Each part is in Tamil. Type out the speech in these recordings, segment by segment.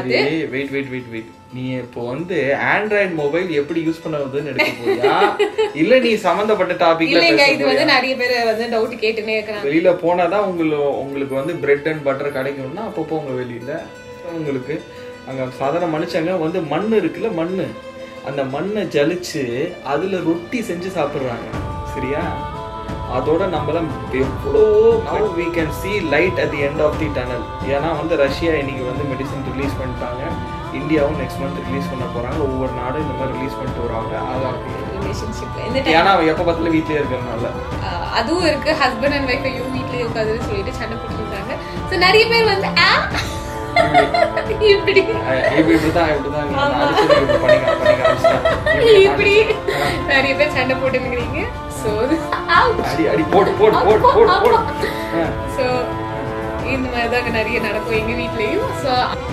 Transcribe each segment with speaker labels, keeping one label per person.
Speaker 1: வந்து
Speaker 2: வெயிட் வெயிட் வெயிட் வெயிட் நீ இப்போ வந்து ஆண்ட்ராய்டு மொபைல் எப்படி யூஸ் பண்ணுவதுன்னு எடுக்க போறியா இல்ல நீ சம்பந்தப்பட்ட டாபிக்ல
Speaker 1: இல்லைங்க
Speaker 2: பேச
Speaker 1: இது
Speaker 2: போறியா?
Speaker 1: வந்து நிறைய பேர் வந்து டவுட் கேட்டுனே இருக்கிறாங்க
Speaker 2: வெளியில போனாதான் உங்களுக்கு உங்களுக்கு வந்து பிரெட் அண்ட் பட்டர் கிடைக்கும்னா அப்போ போங்க வெளியில உங்களுக்கு அங்க சாதாரண மனுஷங்க வந்து மண் இருக்குல்ல மண்ணு அந்த மண்ணை ஜலிச்சு அதுல ரொட்டி செஞ்சு சாப்பிடுறாங்க சரியா அதோட நம்மளாம் எவ்வளோ now we can see light at the end of the tunnel ஏன்னா வந்து ரஷ்யா இன்னைக்கு வந்து மெடிசன் ரிலீஸ் பண்ணிட்டாங்க இந்தியாவும் நெக்ஸ்ட் மந்த் ரிலீஸ் பண்ண போறாங்க ஒவ்வொரு நாடும் இந்த மாதிரி ரிலீஸ் பண்ணிட்டு வராங்க அதான்
Speaker 1: ரிலேஷன்ஷிப்ல இந்த time
Speaker 2: ஏன்னா அவன் எப்ப பார்த்தாலும் வீட்லயே இருக்கிறதுனால
Speaker 1: ஆஹ் அதுவும் இருக்கு ஹஸ்பண்ட் அண்ட் ஒய்ஃப் ஐயோ வீட்லயே உட்காந்துன்னு சொல்லிட்டு சண்டை போட்டுருக்காங்க ஸோ நிறைய பேர் வந்து ஆ இப்படி
Speaker 2: அஹ் இப்ப இப்படிதான் இப்படிதான் நீங்க அடிச்சதுக்கு இப்படி பண்ணிக்க பண்ணிக்க ஆரம்பிச்சிட்டாங்க.
Speaker 1: இப்படி நிறைய பேர் சண்டை போட்டுருக்கிறீங்க ஸோ
Speaker 2: அடி அடி போடு போடு போடு போடு போடு அஹ்
Speaker 1: ஸோ இந்த மாதிரி தாங்க நிறைய நடக்கும் எங்க வீட்லயும் so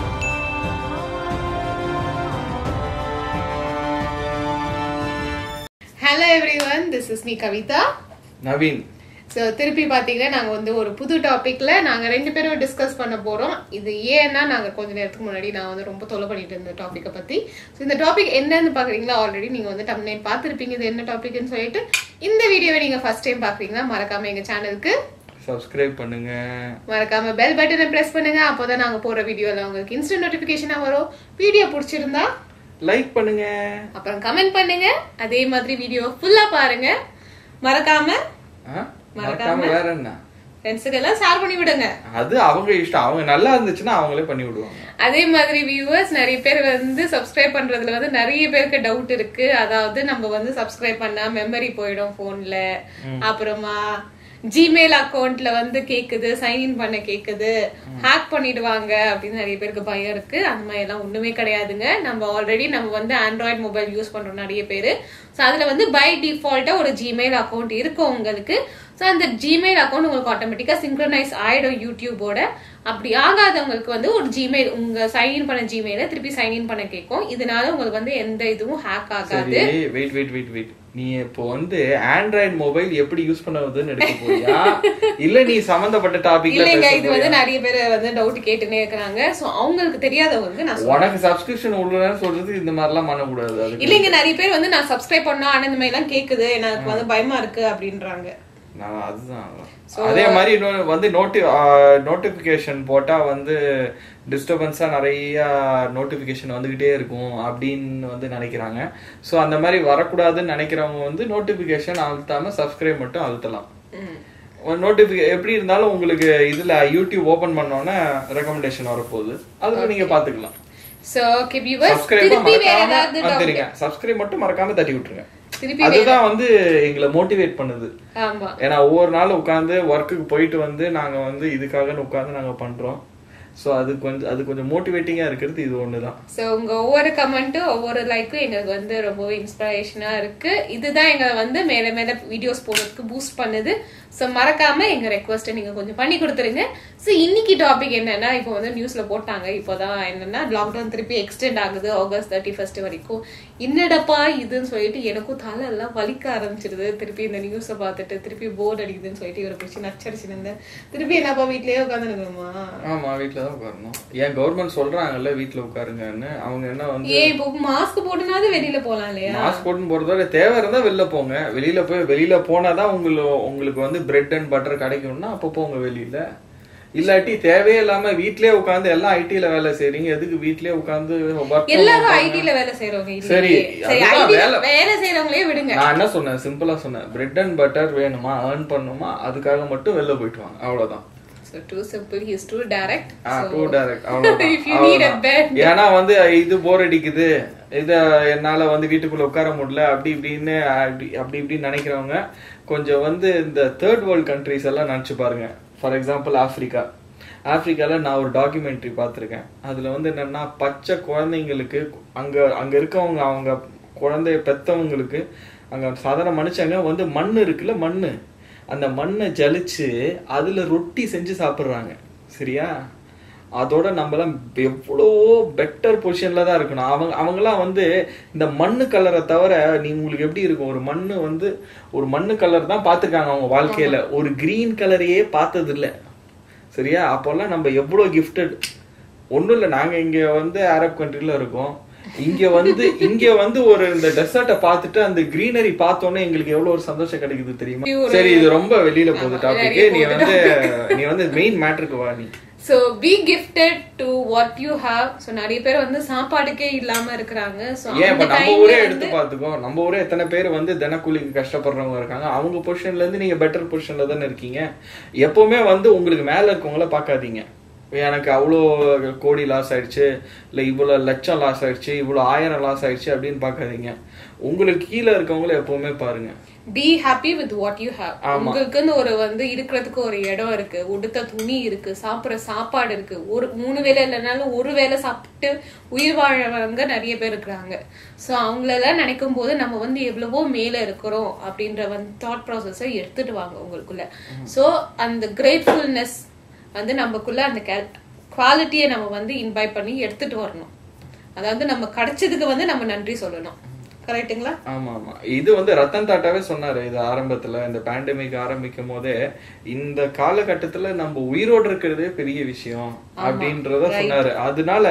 Speaker 1: hello everyone this is me Kavitha
Speaker 2: Naveen
Speaker 1: so திருப்பி பார்த்தீங்கன்னா நாங்கள் வந்து ஒரு புது டாப்பிக்கில் நாங்கள் ரெண்டு பேரும் டிஸ்கஸ் பண்ண போகிறோம் இது ஏன்னா நாங்கள் கொஞ்ச நேரத்துக்கு முன்னாடி நான் வந்து ரொம்ப தொலை பண்ணிட்டு இருந்த டாப்பிக்கை பற்றி ஸோ இந்த டாபிக் என்னன்னு பார்க்குறீங்களா ஆல்ரெடி நீங்கள் வந்து டம்னைட் பார்த்துருப்பீங்க இது என்ன டாபிக்னு சொல்லிட்டு இந்த வீடியோவை நீங்கள் ஃபர்ஸ்ட் டைம் பார்க்குறீங்கன்னா மறக்காமல் எங்கள் சேனலுக்கு
Speaker 2: சப்ஸ்கிரைப் பண்ணுங்க
Speaker 1: மறக்காம பெல் பட்டனை பிரஸ் பண்ணுங்க அப்போதான் நாங்க போற வீடியோல உங்களுக்கு இன்ஸ்டன்ட் நோட்டிபிகேஷனா வரும் வீடியோ பிடிச்சிருந்தா
Speaker 2: லைக் பண்ணுங்க
Speaker 1: அப்புறம் கமெண்ட் பண்ணுங்க அதே மாதிரி வீடியோ ஃபுல்லா பாருங்க மறக்காம
Speaker 2: அஹ் மறக்காம வேற என்ன
Speaker 1: ஃப்ரெண்ட்ஸுக்கு எல்லாம் ஷேர் பண்ணி விடுங்க
Speaker 2: அது அவங்க இஷ்டம் அவங்க நல்லா இருந்துச்சுன்னா அவங்களே பண்ணி விடுவாங்க
Speaker 1: அதே மாதிரி வியூவர்ஸ் நிறைய பேர் வந்து சப்ஸ்கிரைப் பண்றதுல வந்து நிறைய பேருக்கு டவுட் இருக்கு அதாவது நம்ம வந்து சப்ஸ்கிரைப் பண்ணா மெமரி போயிடும் போன்ல அப்புறமா ஜிமெயில் அக்கௌண்ட்ல வந்து கேக்குது சைன்இன் பண்ண கேக்குது ஹேக் பண்ணிடுவாங்க அப்படின்னு நிறைய பேருக்கு பயம் இருக்கு அந்த மாதிரி எல்லாம் ஒண்ணுமே கிடையாதுங்க நம்ம ஆல்ரெடி நம்ம வந்து ஆண்ட்ராய்டு மொபைல் யூஸ் பண்றோம் நிறைய பேரு ஸோ அதுல வந்து பை டிஃபால்ட்டா ஒரு ஜிமெயில் அக்கௌண்ட் இருக்கும் உங்களுக்கு ஸோ அந்த ஜிமெயில் அக்கௌண்ட் உங்களுக்கு ஆட்டோமேட்டிக்கா சிங்க்ரனைஸ் ஆயிடும் யூடியூபோட அப்படி ஆகாதவங்களுக்கு வந்து ஒரு ஜிமெயில் உங்க சைன்இன் பண்ண ஜிமெயில திருப்பி சைன்இன் பண்ண கேட்கும் இதனால உங்களுக்கு வந்து எந்த இதுவும் ஹேக் ஆகாது
Speaker 2: சரி வெயிட் வெயிட் வெயிட் வெயிட் நீ இப்போ வந்து ஆண்ட்ராய்டு மொபைல் எப்படி யூஸ் பண்ணுவதுன்னு எடுக்க போறியா இல்ல நீ சம்பந்தப்பட்ட டாபிக்ல
Speaker 1: இல்லைங்க
Speaker 2: பேச
Speaker 1: இது வந்து நிறைய பேர் வந்து டவுட் கேட்டுனே இருக்கிறாங்க சோ அவங்களுக்கு தெரியாதவங்களுக்கு நான் சொல்றேன்.
Speaker 2: உனக்கு சப்ஸ்கிரிப்ஷன் உள்ளன்னு சொல்றது இந்த மாதிரி எல்லாம் பண்ணக்கூடாது அதுக்கு
Speaker 1: இல்லைங்க நிறைய பேர் வந்து நான் சப்ஸ்கிரைப் பண்ணா ஆனா இந்த மாதிரி எல்லாம் கேக்குது எனக்கு வந்து பயமா இருக்கு அப்படின்றாங்க
Speaker 2: நான் அதுதான் அதே மாதிரி இன்னொரு வந்து நோட்டி நோட்டிபிகேஷன் போட்டா வந்து டிஸ்டர்பன்ஸா நிறைய நோட்டிபிகேஷன் வந்துகிட்டே இருக்கும் அப்படின்னு வந்து நினைக்கிறாங்க ஸோ அந்த மாதிரி வரக்கூடாதுன்னு நினைக்கிறவங்க வந்து நோட்டிபிகேஷன் அழுத்தாம சப்ஸ்கிரைப் மட்டும் அழுத்தலாம்
Speaker 1: ம்.
Speaker 2: நோட்டிபிகே எப்படி இருந்தாலும் உங்களுக்கு இதுல யூடியூப் ஓபன் பண்ணோன்னே ரெக்கமெண்டேஷன் வரப்போகுது அதுல நீங்க பாத்துக்கலாம்
Speaker 1: சோ ஓகே வியூவர்ஸ்
Speaker 2: சப்ஸ்கிரைப்
Speaker 1: திருப்பி வேற
Speaker 2: மறக்காம
Speaker 1: ஏதாவது doubt-
Speaker 2: வந்துருங்க சப்ஸ்கிரைப் மட்டும் மறக்காம தட்டி விட்டுருங்க
Speaker 1: திருப்பி
Speaker 2: அதுதான் வந்து எங்களை மோட்டிவேட் பண்ணுது
Speaker 1: ஆமா
Speaker 2: ஏன்னா ஒவ்வொரு நாள் உட்காந்து ஒர்க்குக்கு போயிட்டு வந்து நாங்க வந்து இதுக்காக உட்காந்து நாங்க பண்றோம் சோ அது கொஞ்சம் அது கொஞ்சம் மோட்டிவேட்டிங்கா இருக்கிறது இது ஒண்ணுதான்
Speaker 1: சோ உங்க ஒவ்வொரு கமெண்ட்டும் ஒவ்வொரு லைக்கும் எங்களுக்கு வந்து ரொம்பவே இன்ஸ்பிரேஷனா இருக்கு இதுதான் எங்களை வந்து மேல மேல வீடியோஸ் போடுறதுக்கு பூஸ்ட் பண்ணுது சோ மறக்காம எங்க ரெக்வஸ்ட்டை நீங்க கொஞ்சம் பண்ணி கொடுத்துருங்க சோ இன்னைக்கு டாபிக் என்னன்னா இப்போ வந்து நியூஸ்ல போட்டாங்க இப்போதான் என்னன்னா லாக்டவுன் திருப்பி எக்ஸ்டெண்ட் ஆகுது ஆகஸ்ட் தேர்ட்டி ஃபர்ஸ்ட் வரைக்கும் என்னடப்பா இதுன்னு சொல்லிட்டு எனக்கும் தலை எல்லாம் வலிக்க ஆரம்பிச்சிருது திருப்பி இந்த நியூஸை பார்த்துட்டு திருப்பி போர்டு அடிக்குதுன்னு சொல்லிட்டு இவரை பிடிச்சி நச்சரிச்சுன்னு இருந்தேன் திருப்பி என்னப்பா வீட்லயே உட்காந்துருக்கணுமா
Speaker 2: ஆமா வீட்ல தான் உட்காரணும் ஏன் கவர்மெண்ட் சொல்றாங்கல்ல வீட்ல உட்காருங்கன்னு அவங்க என்ன வந்து
Speaker 1: ஏன் இப்போ மாஸ்க் போட்டுனாவது வெளியில போலாம் இல்லையா
Speaker 2: மாஸ்க் போட்டு போறதோட தேவை இருந்தா வெளில போங்க வெளியில போய் வெளியில போனாதான் உங்களுக்கு உங்களுக்கு வந்து பிரெட் அண்ட் பட்டர் கிடைக்கும்னா அப்ப போங்க வெளியில இல்லாட்டி தேவையே இல்லாம வீட்லயே உட்காந்து எல்லாம் ஐடில வேலை செய்றீங்க எதுக்கு வீட்லயே உட்காந்து
Speaker 1: எல்லாரும் ஐடில வேலை செய்யறவங்க
Speaker 2: சரி,
Speaker 1: இல்லையே. சரி
Speaker 2: அதுதான்
Speaker 1: ஐடி
Speaker 2: வேலை.
Speaker 1: வேலை செய்யறவங்களே விடுங்க
Speaker 2: நான் என்ன சொன்னேன் சிம்பிளா சொன்னேன் பிரெட் அண்ட் பட்டர் வேணுமா ஏர்ன் பண்ணுமா அதுக்காக மட்டும் வெளில போயிட்டு வாங்க அவ்வளவுதான்
Speaker 1: so too simple he is too direct
Speaker 2: ah,
Speaker 1: so
Speaker 2: too direct. அவ்வளவுதான்.
Speaker 1: if you need a
Speaker 2: அவ்வளவுதான்.
Speaker 1: bed
Speaker 2: ஏன்னா வந்து இது போர் அடிக்குது இத என்னால வந்து வீட்டுக்குள்ள உட்கார முடியல அப்படி இப்படின்னு அப்படி அப்படி இப்படின்னு நினைக்கிறவங்க கொஞ்சம் வந்து இந்த தேர்ட் வேர்ல்ட் கண்ட்ரிஸ் எல்லாம் நினைச்சு பாருங்க ஃபார் எக்ஸாம்பிள் ஆப்பிரிக்கா ஆப்பிரிக்கால நான் ஒரு டாக்குமெண்ட்ரி பார்த்திருக்கேன் அதுல வந்து என்னன்னா பச்சை குழந்தைங்களுக்கு அங்க அங்க இருக்கவங்க அவங்க குழந்தைய பெத்தவங்களுக்கு அங்க சாதாரண மனுஷங்க வந்து மண் இருக்குல்ல மண்ணு அந்த மண்ணை ஜலிச்சு அதுல ரொட்டி செஞ்சு சாப்பிடுறாங்க சரியா அதோட நம்மலாம் எவ்வளோ பெட்டர் பொசிஷன்ல தான் இருக்கணும் அவங்க அவங்கெல்லாம் வந்து இந்த மண்ணு கலரை தவிர நீ உங்களுக்கு எப்படி இருக்கும் ஒரு மண்ணு வந்து ஒரு மண்ணு கலர் தான் பார்த்துருக்காங்க அவங்க வாழ்க்கையில ஒரு கிரீன் கலரையே பார்த்தது இல்ல சரியா அப்போல்லாம் நம்ம எவ்வளோ கிஃப்டட் ஒண்ணும் இல்ல நாங்க இங்க வந்து அரப் கண்ட்ரில இருக்கோம் இங்க வந்து இங்க வந்து ஒரு இந்த டெசர்ட்டை பார்த்துட்டு அந்த கிரீனரி பார்த்தோன்னே எங்களுக்கு எவ்வளவு ஒரு சந்தோஷம் கிடைக்குது தெரியுமா சரி இது ரொம்ப வெளியில போகுது டாபிக் நீ வந்து நீ வந்து மெயின் மேட்டருக்கு வா நீ
Speaker 1: so be gifted to what you have so நிறைய பேர் வந்து சாப்பாடுக்கே இல்லாம இருக்கிறாங்க ஸோ
Speaker 2: ஏன்
Speaker 1: அந்த
Speaker 2: இப்ப நம்ம
Speaker 1: டைம்ல
Speaker 2: ஊரே எடுத்து பாத்துக்கோ நம்ம ஊரே எத்தனை பேர் வந்து தினக்கூலிக்கு கஷ்டப்படுறவங்க இருக்காங்க அவங்க பொசிஷன்ல இருந்து நீங்க பெட்டர் பொசிஷன்ல தானே இருக்கீங்க எப்பவுமே வந்து உங்களுக்கு மேல இருக்கவங்கள பார்க்காதீங்க எனக்கு அவ்வளோ கோடி லாஸ் ஆயிடுச்சு இல்ல இவ்வளவு லட்சம் லாஸ் ஆயிடுச்சு இவ்வளவு ஆயிரம் லாஸ் ஆயிடுச்சு அப்படின்னு பார்க்காதீங்க உங்களுக்கு கீழே இருக்கவங்கள எப்பவுமே பாருங்க
Speaker 1: be happy with what you have உங்களுக்குன்னு ஒரு வந்து இருக்கிறதுக்கு ஒரு இடம் இருக்கு உடுத்த துணி இருக்கு சாப்பிடுற சாப்பாடு இருக்கு ஒரு மூணு வேளை இல்லைனாலும் ஒரு வேளை சாப்பிட்டு உயிர் வாழறவங்க நிறைய பேர் இருக்கிறாங்க ஸோ அவங்களெல்லாம் நினைக்கும் போது நம்ம வந்து எவ்வளவோ மேல இருக்கிறோம் அப்படின்ற வந்து தாட் ப்ராசஸை எடுத்துட்டு வாங்க உங்களுக்குள்ள ஸோ அந்த கிரேட்ஃபுல்னஸ் வந்து நமக்குள்ள அந்த குவாலிட்டியை நம்ம வந்து இன்வைட் பண்ணி எடுத்துட்டு வரணும் அதாவது நம்ம கிடைச்சதுக்கு வந்து நம்ம நன்றி சொல்லணும் கரெக்ட்டுங்களா
Speaker 2: ஆமா ஆமா இது வந்து ரத்தன் டாட்டாவே சொன்னாரு இது ஆரம்பத்துல இந்த பேண்டமிக் ஆரம்பிக்கும் போதே இந்த காலகட்டத்துல நம்ம உயிரோடு இருக்கிறதே பெரிய விஷயம் அப்படின்றத சொன்னாரு அதனால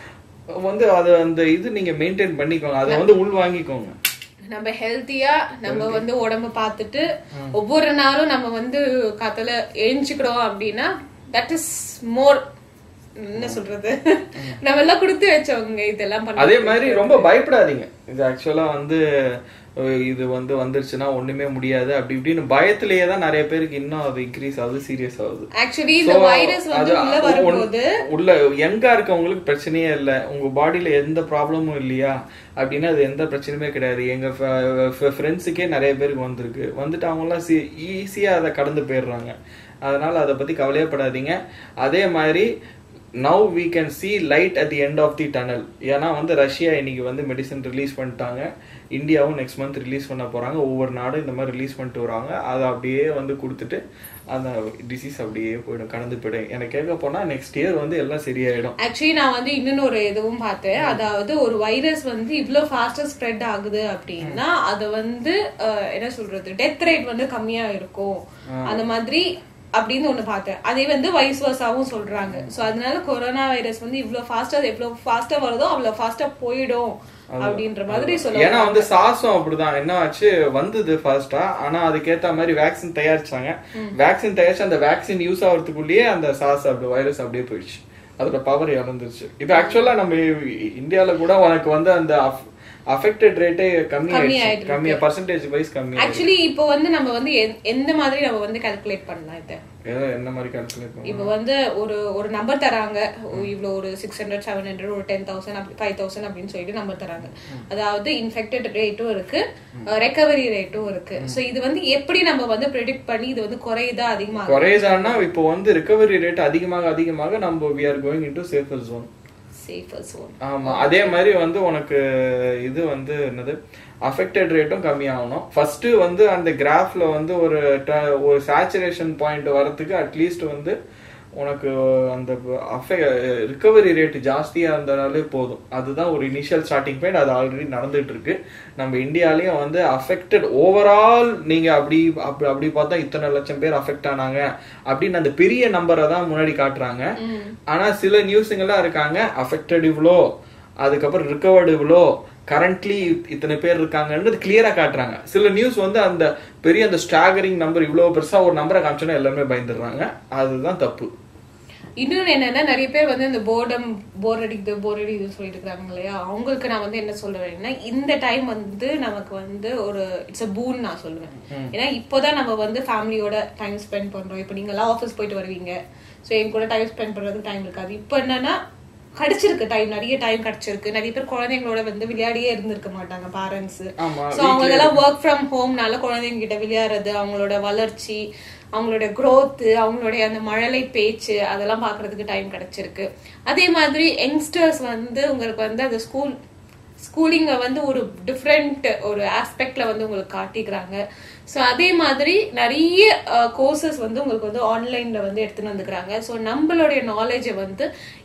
Speaker 2: வந்து அது அந்த இது நீங்க மெயின்டைன் பண்ணிக்கோங்க அதை வந்து உள் வாங்கிக்கோங்க
Speaker 1: நம்ம ஹெல்த்தியா நம்ம வந்து உடம்ப பார்த்துட்டு ஒவ்வொரு நாளும் நம்ம வந்து காத்தால எழுஞ்சுக்கிறோம் அப்படின்னா தட் இஸ் மோர் என்ன சொல்றது நம்ம எல்லாம் கொடுத்து வச்சவங்க இதெல்லாம் பண்ண
Speaker 2: அதே மாதிரி ரொம்ப பயப்படாதீங்க இது ஆக்சுவலா வந்து அஹ், இது வந்து வந்துருச்சுன்னா ஒண்ணுமே முடியாது அப்படி இப்படின்னு பயத்திலேயே தான் நிறைய பேருக்கு இன்னும் அது இன்க்ரீஸ் ஆகுது சீரியஸ் ஆகுது
Speaker 1: ஆக்சுவலி இந்த
Speaker 2: So,
Speaker 1: வைரஸ் வந்து
Speaker 2: அது
Speaker 1: உள்ள
Speaker 2: ஒன்-
Speaker 1: வரும்போது
Speaker 2: உள்ள யங்கா இருக்கவங்களுக்கு பிரச்சனையே இல்ல உங்க பாடியில எந்த ப்ராப்ளமும் இல்லையா அப்படின்னா அது எந்த பிரச்சனையுமே கிடையாது எங்க ஃப்ரெண்ட்ஸுக்கே நிறைய பேருக்கு வந்திருக்கு வந்துட்டு அவங்க எல்லாம் ஈஸியா அதை கடந்து போயிடுறாங்க அதனால அதை பத்தி கவலையே படாதீங்க அதே மாதிரி now we can see light at the end of the tunnel ஏன்னா வந்து ரஷ்யா இன்னைக்கு வந்து மெடிசன் ரிலீஸ் பண்ணிட்டாங்க இந்தியாவும் நெக்ஸ்ட் மந்த் ரிலீஸ் பண்ண போறாங்க ஒவ்வொரு நாடும் இந்த மாதிரி ரிலீஸ் பண்ணிட்டு வராங்க அதை அப்படியே வந்து கொடுத்துட்டு அந்த டிசீஸ் அப்படியே போயிடும் கடந்து போயிடும் எனக்கு கேட்க போனா நெக்ஸ்ட் இயர் வந்து எல்லாம் சரியாயிடும்
Speaker 1: ஆக்சுவலி நான் வந்து இன்னொன்னு ஒரு இதுவும் பார்த்தேன் அதாவது ஒரு வைரஸ் வந்து இவ்ளோ ஃபாஸ்டா ஸ்ப்ரெட் ஆகுது அப்படின்னா அது வந்து அஹ், என்ன சொல்றது டெத் ரேட் வந்து கம்மியா இருக்கும் அந்த மாதிரி அப்படின்னு ஒண்ணு பார்த்தேன் அதே வந்து வைஸ் வர்ஸாவும் சொல்றாங்க சோ அதனால கொரோனா வைரஸ் வந்து இவ்ளோ ஃபாஸ்டா எவ்வளவு ஃபாஸ்டா வருதோ அவ்வளவு ஃபாஸ்டா போயிடும் அப்படின்ற மாதிரி
Speaker 2: ஏன்னா
Speaker 1: சொல்லுவாங்க
Speaker 2: வந்து சாசம் அப்படிதான் என்ன ஆச்சு வந்தது ஃபாஸ்டா ஆனா அதுக்கேத்த மாதிரி வேக்சின் தயாரிச்சாங்க வேக்சின் தயாரிச்சு அந்த வேக்சின் யூஸ் ஆகிறதுக்குள்ளேயே அந்த சாஸ் அப்படி வைரஸ் அப்படியே போயிடுச்சு அதோட பவர் இழந்துருச்சு இப்போ ஆக்சுவலா நம்ம இந்தியால கூட உனக்கு வந்து அந்த அஃபெக்டட் ரேட்டே கம்மி
Speaker 1: கம்மி
Speaker 2: ஆயிடுச்சு
Speaker 1: ஆயிட்டு
Speaker 2: கம்மியா பர்சன்டேஜ் வைஸ் கம்மி
Speaker 1: ஆக்சுவலி இப்போ வந்து நம்ம வந்து எந்த- எந்த மாதிரி நம்ம வந்து கால்குலேட் பண்ணலாம் இதை
Speaker 2: ஏதோ என்ன மாதிரி கால்குலேட் பண்ணுவோம்
Speaker 1: இப்போ வந்து ஒரு ஒரு நம்பர் தராங்க இவ்வளோ ஒரு சிக்ஸ் ஹண்ட்ரட் செவன் ஹண்ட்ரட் ஒரு டென் தௌசண்ட் அப்படி ஃபைவ் தௌசண்ட் அப்படின்னு சொல்லிட்டு நம்பர் தராங்க அதாவது இன்ஃபெக்டட் ரேட்டும் இருக்கு ரெக்கவரி ரேட்டும் இருக்கு ஸோ இது வந்து எப்படி நம்ம வந்து ப்ரெடிக்ட் பண்ணி இது வந்து குறையுதா அதிகமாக
Speaker 2: குறையுதான்னா இப்போ வந்து ரிகவரி ரேட் அதிகமாக அதிகமாக நம்ம we are going into safer zone
Speaker 1: safer zone
Speaker 2: ஆமா அதே மாதிரி வந்து உனக்கு இது வந்து என்னது அஃபெக்டட் ரேட்டும் கம்மியாகணும் ஃபர்ஸ்ட் வந்து அந்த கிராஃப்ல வந்து ஒரு ட- ஒரு சேச்சுரேஷன் பாயிண்ட் வரதுக்கு அட்லீஸ்ட் வந்து உனக்கு அந்த ரிகவரி ரேட் ஜாஸ்தியா இருந்தாலே போதும் அதுதான் ஒரு இனிஷியல் ஸ்டார்டிங் பாயிண்ட் அது ஆல்ரெடி நடந்துட்டு இருக்கு நம்ம இந்தியாலயும் வந்து அஃபெக்டட் ஓவரால் நீங்க அப்படி அப்படி அப்படி பார்த்தா இத்தனை லட்சம் பேர் அஃபெக்ட் ஆனாங்க அப்படின்னு அந்த பெரிய நம்பரை தான் முன்னாடி காட்டுறாங்க ஆனா சில நியூஸுங்கெல்லாம் இருக்காங்க அஃபெக்டட் இவ்வளோ அதுக்கப்புறம் ரிகவர்டு இவ்வளோ கரண்ட்லி இத்தனை பேர் இருக்காங்கன்றது கிளியரா காட்டுறாங்க சில நியூஸ் வந்து அந்த பெரிய அந்த ஸ்டாகரிங் நம்பர் இவ்வளவு பெருசா ஒரு நம்பரை காமிச்சோன்னா எல்லாருமே பயந்துடுறாங்க அதுதான் தப்பு
Speaker 1: இன்னொன்னு என்னன்னா நிறைய பேர் வந்து இந்த போர்டம் போர் அடிக்குது போர் அடிக்குதுன்னு சொல்லிட்டு இருக்காங்க இல்லையா அவங்களுக்கு நான் வந்து என்ன சொல்லுவேன்னா இந்த டைம் வந்து நமக்கு வந்து ஒரு இட்ஸ் அ பூன் நான் சொல்லுவேன் ஏன்னா இப்போதான் நம்ம வந்து ஃபேமிலியோட டைம் ஸ்பெண்ட் பண்றோம் இப்போ நீங்க எல்லாம் ஆஃபீஸ் போயிட்டு வருவீங்க ஸோ என் கூட டைம் ஸ்பெண்ட் பண்றதுக்கு டைம் இருக்காது இப்போ என்னன்னா கிடைச்சிருக்கு டைம் நிறைய டைம் கிடைச்சிருக்கு நிறைய பேர் குழந்தைங்களோட வந்து விளையாடியே இருந்திருக்க மாட்டாங்க பேரண்ட்ஸ்
Speaker 2: ஆமா,
Speaker 1: ஸோ அவங்க எல்லாம் ஒர்க் ஃப்ரம் ஹோம்னால குழந்தைங்க கிட்ட விளையாடுறது அவங்களோட வளர்ச்சி அவங்களோட growth அவங்களுடைய அந்த மழலை பேச்சு அதெல்லாம் பார்க்கிறதுக்கு டைம் கிடைச்சிருக்கு அதே மாதிரி யங்ஸ்டர்ஸ் வந்து உங்களுக்கு வந்து அந்த ஸ்கூல் ஸ்கூலிங்க வந்து ஒரு டிஃப்ரெண்ட் ஒரு ஆஸ்பெக்ட்ல வந்து உங்களுக்கு காட்டிக்கிறாங்க ஸோ அதே மாதிரி நிறைய கோர்சஸ் வந்து உங்களுக்கு வந்து ஆன்லைன்ல வந்து எடுத்துன்னு வந்துக்கிறாங்க ஸோ நம்மளுடைய நாலேஜை வந்து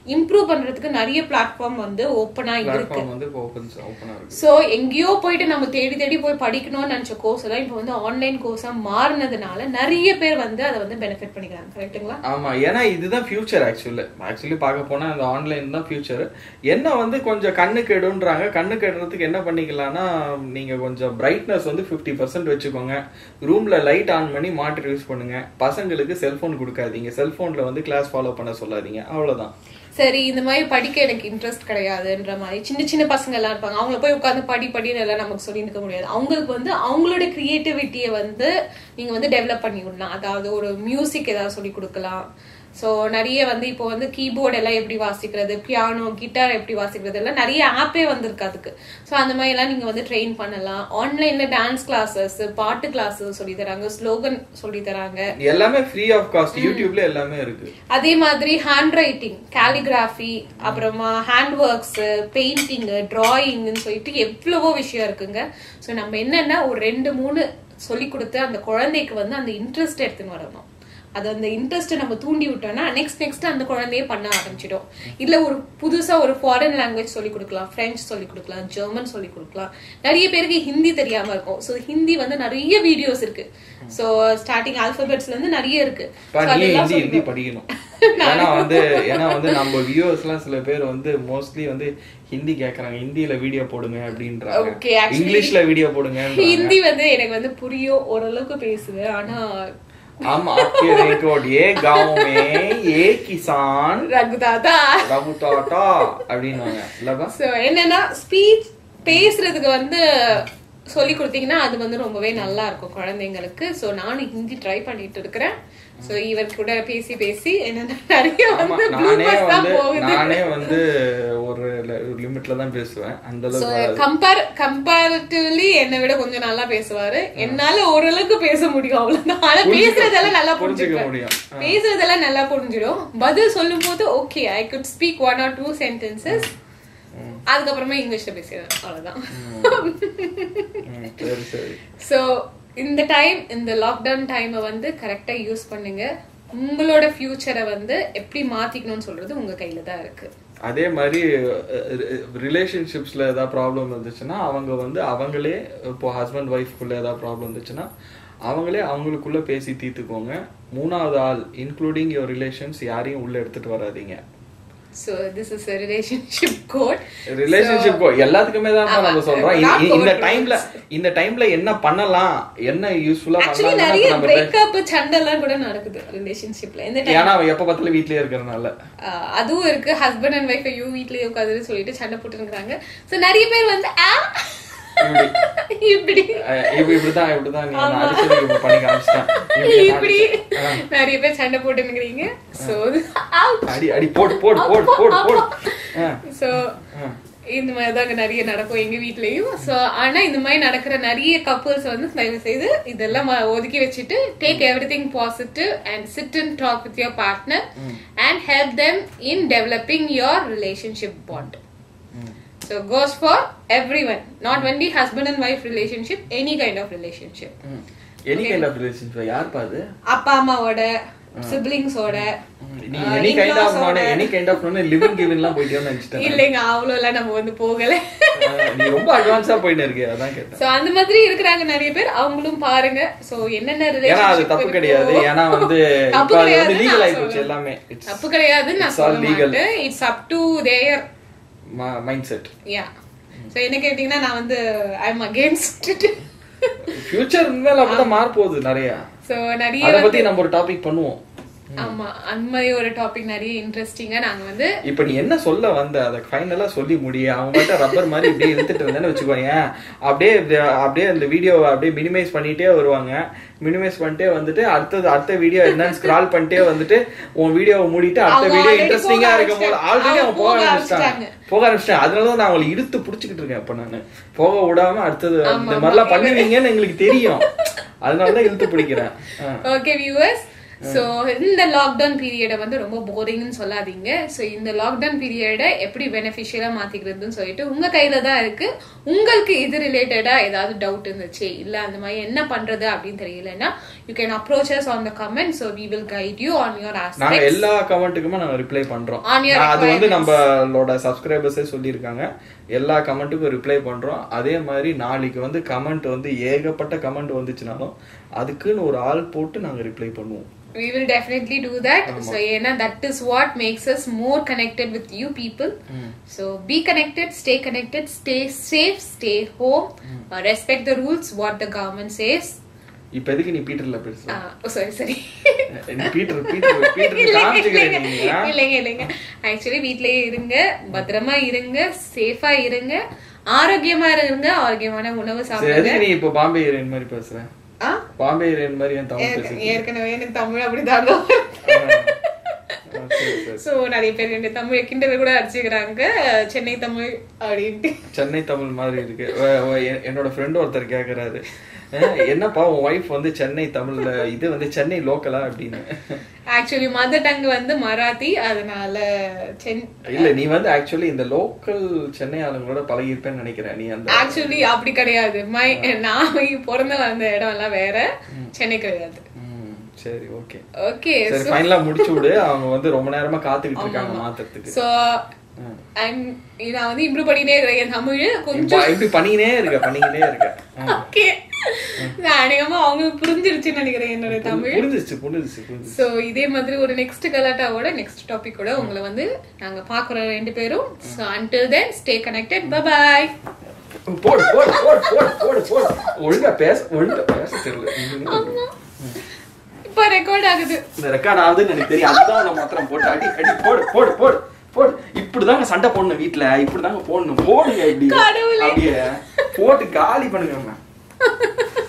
Speaker 1: இம்ப்ரூவ் பண்றதுக்கு நிறைய பிளாட்ஃபார்ம் வந்து ஓப்பனா இருக்கு
Speaker 2: பிளாட்ஃபார்ம் வந்து ஓப்பன் ஓப்பனா இருக்கு
Speaker 1: சோ எங்கேயோ போயிட்டு நம்ம தேடி தேடி போய் படிக்கணும்னு நினைச்ச கோர்ஸ் எல்லாம் இப்போ வந்து ஆன்லைன் கோர்ஸா மாறினதுனால நிறைய பேர் வந்து அதை வந்து பெனிஃபிட் பண்ணிக்கிறாங்க கரெக்ட்டுங்களா
Speaker 2: ஆமா ஏன்னா இதுதான் ஃபியூச்சர் ஆக்சுவலி ஆக்சுவலி பார்க்க போனா இந்த ஆன்லைன் தான் ஃபியூச்சர் என்ன வந்து கொஞ்சம் கண்ணு கெடுன்றாங்க கண்ணு கெடுறதுக்கு என்ன பண்ணிக்கலாம்னா நீங்க கொஞ்சம் பிரைட்னஸ் வந்து 50% பர்சன்ட் வச்சுக்கோங்க ரூம்ல லைட் ஆன் பண்ணி மானிட்டர் யூஸ் பண்ணுங்க பசங்களுக்கு செல்போன் கொடுக்காதீங்க செல்போன்ல வந்து கிளாஸ் ஃபாலோ பண்ண சொல்லாதீங்க அவ்வளவுதான்
Speaker 1: சரி இந்த மாதிரி படிக்க எனக்கு இன்ட்ரெஸ்ட் கிடையாதுன்ற மாதிரி சின்ன சின்ன பசங்க எல்லாம் இருப்பாங்க அவங்கள போய் உட்காந்து படி படின்னு எல்லாம் நமக்கு சொல்லி நிற்க முடியாது அவங்களுக்கு வந்து அவங்களோட கிரியேட்டிவிட்டியை வந்து நீங்க வந்து டெவலப் பண்ணி விடலாம் அதாவது ஒரு மியூசிக் ஏதாவது சொல்லி கொடுக்கலாம் ஸோ நிறைய வந்து இப்போ வந்து கீபோர்டு எல்லாம் எப்படி வாசிக்கிறது பியானோ கிட்டார் எப்படி வாசிக்கிறது எல்லாம் நிறைய ஆப்பே வந்திருக்கு அதுக்கு ஸோ அந்த மாதிரி எல்லாம் நீங்க வந்து ட்ரெயின் பண்ணலாம் ஆன்லைன்ல டான்ஸ் கிளாஸஸ் பாட்டு கிளாஸஸ் சொல்லி தராங்க ஸ்லோகன் சொல்லி தராங்க
Speaker 2: எல்லாமே ஃப்ரீ ஆஃப் காஸ்ட் யூடியூப்ல எல்லாமே இருக்கு
Speaker 1: அதே மாதிரி ஹேண்ட் ரைட்டிங் கேலிகிராஃபி அப்புறமா ஹேண்ட் ஒர்க்ஸ் பெயிண்டிங் டிராயிங்னு சொல்லிட்டு எவ்வளவோ விஷயம் இருக்குங்க ஸோ நம்ம என்னன்னா ஒரு ரெண்டு மூணு சொல்லி கொடுத்து அந்த குழந்தைக்கு வந்து அந்த இன்ட்ரெஸ்ட் எடுத்துன்னு வரணும் அது அந்த இன்ட்ரெஸ்ட்டை நம்ம தூண்டி விட்டோம்னா நெக்ஸ்ட் நெக்ஸ்ட் அந்த குழந்தையே பண்ண ஆரம்பிச்சிடும் இல்ல ஒரு புதுசா ஒரு ஃபாரின் லாங்குவேஜ் சொல்லி கொடுக்கலாம் பிரெஞ்சு சொல்லி கொடுக்கலாம் ஜெர்மன் சொல்லி கொடுக்கலாம் நிறைய பேருக்கு ஹிந்தி தெரியாம இருக்கும் ஸோ ஹிந்தி வந்து நிறைய வீடியோஸ் இருக்கு ஸோ ஸ்டார்டிங் ஆல்பபெட்ஸ்ல இருந்து நிறைய இருக்கு
Speaker 2: பா,
Speaker 1: So
Speaker 2: நீ
Speaker 1: அதெல்லாம்
Speaker 2: ஹிந்தி ஹிந்தி படிக்கணும் ஏன்னா வந்து ஏன்னா வந்து நம்ம வியூவர்ஸ் எல்லாம் சில பேர் வந்து மோஸ்ட்லி வந்து ஹிந்தி கேக்குறாங்க ஹிந்தில வீடியோ போடுங்க அப்படின்றாங்க
Speaker 1: Okay, actually-
Speaker 2: இங்கிலீஷ்ல வீடியோ போடுங்க
Speaker 1: ஹிந்தி வந்து எனக்கு வந்து புரியும் ஓரளவுக்கு பேசுவேன் ஆனா
Speaker 2: हम आपके रेकॉर्ड ये गांव में ये किसान
Speaker 1: ரகுதாதா
Speaker 2: ரகு டாட்டா அப்படின்னுவாங்க இல்லப்பா
Speaker 1: சோ என்னன்னா ஸ்பீச் பேசுறதுக்கு வந்து சொல்லி கொடுத்தீங்கன்னா அது வந்து ரொம்பவே நல்லா இருக்கும் குழந்தைங்களுக்கு சோ நானும் ஹிந்தி ட்ரை பண்ணிட்டு இருக்கிறேன் சோ இவர் கூட பேசி பேசி என்னன்னா நிறைய
Speaker 2: ஆமா,
Speaker 1: வந்து
Speaker 2: நானே
Speaker 1: bloopers தான்
Speaker 2: வந்து
Speaker 1: போகுது
Speaker 2: நானே வந்து ஒரு லிமிட்ல தான் பேசுவேன் அந்த
Speaker 1: சோ
Speaker 2: அளவுக்கு வராது.
Speaker 1: கம்பேர் கம்பேரிட்டிவ்லி என்னை விட கொஞ்சம் நல்லா பேசுவாரு என்னால ஓரளவுக்கு பேச முடியும் அவ்வளவுதான் ஆனா பேசுறதெல்லாம் நல்லா
Speaker 2: புரிஞ்சுக்க
Speaker 1: புரிஞ்சுக்க
Speaker 2: முடியும்.
Speaker 1: பேசுறதெல்லாம் நல்லா புரிஞ்சிடும் பதில் சொல்லும் போது okay I could speak one or two sentences அதுக்கப்புறமா இங்கிலீஷ்ல பேசிடுவேன் அவ்வளவுதான்
Speaker 2: ம், சரி சரி
Speaker 1: சோ இந்த டைம் இந்த லாக்டவுன் டைமை வந்து கரெக்டா யூஸ் பண்ணுங்க உங்களோட ஃபியூச்சரை வந்து எப்படி மாத்திக்கணும்னு சொல்றது உங்க கையில தான் இருக்கு
Speaker 2: அதே மாதிரி ரிலேஷன்ஷிப்ஸ்ல ஏதாவது ப்ராப்ளம் இருந்துச்சுன்னா அவங்க வந்து அவங்களே இப்போ ஹஸ்பண்ட் ஒய்ஃப்குள்ள ஏதாவது ப்ராப்ளம் இருந்துச்சுன்னா அவங்களே அவங்களுக்குள்ள பேசி தீர்த்துக்கோங்க மூணாவது ஆள் இன்க்ளூடிங் யுவர் ரிலேஷன்ஸ் யாரையும் உள்ள எடுத்துட்டு வராதீங்க
Speaker 1: so this is relationship code
Speaker 2: relationship எல்லாத்துக்குமே தான்
Speaker 1: ஆமா,
Speaker 2: நம்ம சொல்றோம்
Speaker 1: not
Speaker 2: இ- இந்த
Speaker 1: over
Speaker 2: டைம்ல இந்த டைம்ல என்ன பண்ணலாம் என்ன யூஸ்ஃபுல்லா
Speaker 1: ஆக்சுவலி
Speaker 2: பண்ணலாம்
Speaker 1: நிறைய
Speaker 2: நம்ம
Speaker 1: பிரேக்கப் சண்டைலாம் கூட நடக்குது ரிலேஷன்ஷிப்ல இந்த time
Speaker 2: ஏன்னா அவன் எப்ப பார்த்தாலும் வீட்லயே இருக்கிறனால
Speaker 1: ஆஹ் அதுவும் இருக்கு ஹஸ்பண்ட் அண்ட் ஒய்ஃப் ஐயோ வீட்லயே உட்காந்துன்னு சொல்லிட்டு சண்டை போட்டுருக்காங்க சோ நிறைய பேர் வந்து ஆ இப்படி
Speaker 2: அஹ் இப்ப இப்படிதான் இப்படிதான் நீ நான் அடிச்சதுக்கு இப்ப பண்ணி காமிச்சிட்டேன் இப்படி
Speaker 1: இப்படி
Speaker 2: காமிச்சிட்டேன்.
Speaker 1: நிறைய பேர் சண்டை போட்டுருக்கீங்க சோ
Speaker 2: அடி அடி போடு போடு போடு போடு போடு அஹ்,
Speaker 1: சோ
Speaker 2: அஹ்.
Speaker 1: இந்த மாதிரி தாங்க நிறைய நடக்கும் எங்க வீட்லயும் சோ ஆனா இந்த மாதிரி நடக்கிற நிறைய கப்புள்ஸ் வந்து தயவு செய்து இதெல்லாம் ம- ஒதுக்கி வச்சுட்டு take everything positive and sit and talk with your partner and help them in developing your relationship bond
Speaker 2: hmm.
Speaker 1: So goes for everyone, not only husband and wife relationship, any kind of relationship.
Speaker 2: Hmm. Any kind of relationship யார் பாது
Speaker 1: அப்பா அம்மாவோட சிப்ளிங்ஸோட
Speaker 2: நீ எனி கைண்ட் ஆஃப் நானே எனி கைண்ட் ஆஃப் நானே லிவிங் கிவின்லாம் போயிட்டேன்னு நினைச்சிட்டேன்
Speaker 1: இல்லைங்க அவ்வளவு எல்லாம் நம்ம வந்து போகல
Speaker 2: அஹ், நீ ரொம்ப அட்வான்ஸா போயிட்டு இருக்கே அதான் கேட்டேன்
Speaker 1: சோ அந்த மாதிரி இருக்கிறாங்க நிறைய பேர் அவங்களும் பாருங்க சோ என்னென்ன
Speaker 2: ஏன்னா அது
Speaker 1: relationship
Speaker 2: தப்பு
Speaker 1: இருக்கோ-
Speaker 2: கிடையாது ஏன்னா வந்து
Speaker 1: தப்பு
Speaker 2: இப்ப அது வந்து
Speaker 1: கிடையாதுன்னு
Speaker 2: லீகல்
Speaker 1: நான்
Speaker 2: ஆகி போச்சு
Speaker 1: சொல்றேன்.
Speaker 2: எல்லாமே இட்ஸ்
Speaker 1: தப்பு கிடையாதுன்னு நான்
Speaker 2: It's all
Speaker 1: சொல்ல
Speaker 2: legal.
Speaker 1: மாட்டேன் it's up to their
Speaker 2: mindset
Speaker 1: yeah so என்ன கேட்டீங்கன்னா நான் வந்து ஐ எம் அகேன்ஸ்ட்
Speaker 2: ஃபியூச்சர் இனிமேல் அப்படிதான் மாற போகுது நிறைய
Speaker 1: சோ நிறைய
Speaker 2: அத
Speaker 1: வந்து-
Speaker 2: பத்தி நம்ம ஒரு டாபிக் பண்ணுவோம்
Speaker 1: ஆமா அந்த மாதிரி ஒரு டாபிக் நிறைய இன்ட்ரெஸ்டிங்கா நாங்க வந்து
Speaker 2: இப்ப நீ என்ன சொல்ல வந்த அத ஃபைனலா சொல்லி முடிய அவங்க மட்டும் ரப்பர் மாதிரி இப்படியே இழுத்துட்டு வந்தேன்னு வச்சுக்கோங்க அப்படியே இந்த- அப்படியே இந்த வீடியோவை அப்படியே மினிமைஸ் பண்ணிட்டே வருவாங்க மினிமைஸ் பண்ணிட்டே வந்துட்டு அடுத்தது அடுத்த வீடியோ என்னன்னு ஸ்க்ரால் பண்ணிட்டே வந்துட்டு உன் வீடியோவை மூடிட்டு அடுத்த
Speaker 1: அவங்க
Speaker 2: வீடியோ
Speaker 1: already
Speaker 2: இன்ட்ரெஸ்டிங்கா
Speaker 1: போக
Speaker 2: இருக்கும் போது
Speaker 1: ஆரம்பிச்சிட்டாங்க.
Speaker 2: ஆல்ரெடி அவங்க
Speaker 1: அவங்க
Speaker 2: போக
Speaker 1: போக
Speaker 2: ஆரம்பிச்சிட்டாங்க
Speaker 1: ஆரம்பிச்சிட்டாங்க.
Speaker 2: போக ஆரம்பிச்சிட்டேன் அதனாலதான் நான் அவங்களை இழுத்து புடிச்சுக்கிட்டு இருக்கேன் இப்ப நானு போக விடாம அடுத்தது
Speaker 1: ஆமா,
Speaker 2: இந்த
Speaker 1: ஆமா.
Speaker 2: மாதிரிலாம் பண்ணுவீங்கன்னு எங்களுக்கு தெரியும் அதனாலதான் இழுத்து பிடிக்கிறேன் ஆ.
Speaker 1: ஓகே வியூவர்ஸ் சோ இந்த லாக்டவுன் பீரியட வந்து ரொம்ப போரிங்னு சொல்லாதீங்க சோ இந்த லாக்டவுன் பீரியட எப்படி பெனிஃபிஷியலா மாத்திக்கிறதுன்னு சொல்லிட்டு உங்க கையில தான் இருக்கு உங்களுக்கு இது ரிலேட்டடா ஏதாவது டவுட் இருந்துச்சு இல்ல அந்த மாதிரி என்ன பண்றது அப்படின்னு தெரியலன்னா you can approach us on the comment so we will guide you on your
Speaker 2: நாங்க
Speaker 1: ஆஸ்பெக்ட்
Speaker 2: எல்லா கமெண்ட்டுக்குமே நாங்க ரிப்ளை பண்றோம்
Speaker 1: On your
Speaker 2: நான் அது வந்து நம்மளோட சப்ஸ்கிரைபர்ஸே சொல்லியிருக்காங்க எல்லா கமெண்ட்டுக்கும் ரிப்ளை பண்றோம் அதே மாதிரி நாளைக்கு வந்து கமெண்ட் வந்து ஏகப்பட்ட கமெண்ட் வந்துச்சுனாலும் அதுக்குன்னு ஒரு ஆள் போட்டு நாங்க ரிப்ளை பண்ணுவோம்
Speaker 1: we will definitely do that so ஏன்னா that is what makes us more connected with you people so be connected stay connected stay safe stay home uh, respect the rules what the government says
Speaker 2: இப்ப எதுக்கு நீ பீட்டர்ல பேசுற
Speaker 1: uh, oh, sorry sorry
Speaker 2: நீ பீட்டர் பீட்டர் பீட்டர்
Speaker 1: இல்லைங்க,
Speaker 2: காமிச்சுக்கிறேன்
Speaker 1: இல்லைங்க,
Speaker 2: நீ ஆ?
Speaker 1: இல்லைங்க இல்லைங்க ஆக்சுவலி வீட்லயே இருங்க பத்திரமா இருங்க சேஃபா இருங்க ஆரோக்கியமா இருங்க ஆரோக்கியமான உணவு
Speaker 2: சரி
Speaker 1: சாப்பிடுங்க
Speaker 2: எதுக்கு நீ இப்போ பாம்பே ஹீரோயின் மாதிரி பேசுற
Speaker 1: ஆ?
Speaker 2: பாம்பே ஹீரோயின் மாதிரி என் தமிழ்
Speaker 1: ஏற்க-
Speaker 2: பேசுறேன்
Speaker 1: ஏற்கனவே எனக்கு தமிழ் அப்படிதான்
Speaker 2: சரி சரி
Speaker 1: சோ நிறைய பேர் ரெண்டு தமிழ் கிண்டல் கூட அடிச்சுக்கிறாங்க சென்னை தமிழ் அப்படின்ட்டு
Speaker 2: சென்னை தமிழ் மாதிரி இருக்கு வ- வ- எ- என்னோட ஃப்ரெண்ட் ஒருத்தர் கேக்குறாரு அஹ், என்னப்பா உன் ஒய்ஃப் வந்து சென்னை தமிழ்ல இது வந்து சென்னை லோக்கலா அப்படின்னு
Speaker 1: ஆக்சுவலி மதர் டங் வந்து மராத்தி அதனால சென்
Speaker 2: இல்ல நீ வந்து ஆக்சுவலி இந்த லோக்கல் சென்னை ஆளுங்களோட பழகிருப்பேன்னு நினைக்கிறேன் நீ அந்த
Speaker 1: ஆக்சுவலி அப்படி கிடையாது மை நான் பிறந்த வந்த இடம் எல்லாம் வேற சென்னை கிடையாது
Speaker 2: ம், சரி ஓகே
Speaker 1: ஓகே
Speaker 2: சரி ஃபைனலா முடிச்சு விடு அவங்க வந்து ரொம்ப நேரமா காத்துக்கிட்டு இருக்காங்க மாத்துறதுக்கு
Speaker 1: சோ ஐம் நான் வந்து இம்ப்ரூவ் பண்ணிட்டே இருக்கிறேன் என் தமிழ் கொஞ்சம்
Speaker 2: இப்ப இப்படி பண்ணிக்கினே இருக்க பண்ணிக்கினே இருக்க ம்.
Speaker 1: ஓகே நான் அநேகமா அவங்களுக்கு புரிஞ்சிருச்சுன்னு நினைக்கிறேன் என்னோட தமிழ்
Speaker 2: புரிஞ்சிச்சு புரிஞ்சிச்சு புரிஞ்சிச்சு
Speaker 1: சோ இதே மாதிரி ஒரு நெக்ஸ்ட் கலாட்டாவோட நெக்ஸ்ட் டாபிக் கூட உங்களை வந்து நாங்க பாக்குறோம் ரெண்டு பேரும் so until then stay connected bye bye
Speaker 2: போடு போடு போடு போடு போடு போடு ஒழுங்கா பேச ஒழுங்கா பேச தெரியல
Speaker 1: இப்ப ரெக்கார்ட் ஆகுது
Speaker 2: இந்த ரெக்கார்ட் ஆகுதுன்னு எனக்கு தெரியும் அதுதான் நம்ம மாத்திரம் போட்டு அடி அடி போடு போடு போடு போடு இப்படிதாங்க சண்டை போடணும் வீட்ல இப்படிதாங்க போடணும் போடுங்க இப்படி
Speaker 1: கடவுளே.
Speaker 2: அப்படியே போட்டு காலி பண்ணுங்க